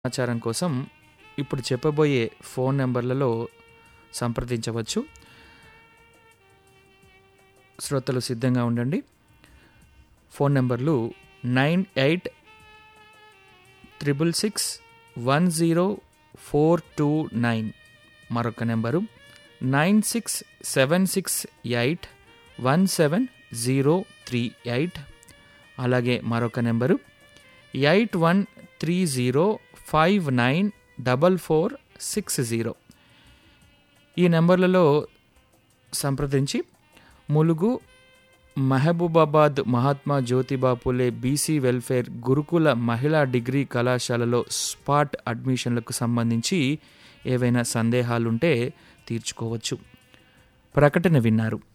సమాచారం కోసం ఇప్పుడు చెప్పబోయే ఫోన్ నెంబర్లలో సంప్రదించవచ్చు శ్రోతలు సిద్ధంగా ఉండండి ఫోన్ నెంబర్లు nine eight triple six one zero four two nine మరొక number nine six seven six eight one seven zero three eight అలాగే మరొక number eight one three zero five nine double four six zero ఈ నెంబర్లలో సంప్రదించి ములుగు మహబూబాబాద్ మహాత్మా జ్యోతిబా పులే BC welfare గురుకుల మహిళా degree కళాశాలలో స్పాట్ అడ్మిషన్లకు సంబంధించి ఏవైనా సందేహాలుంటే తీర్చుకోవచ్చు ప్రకటన విన్నారు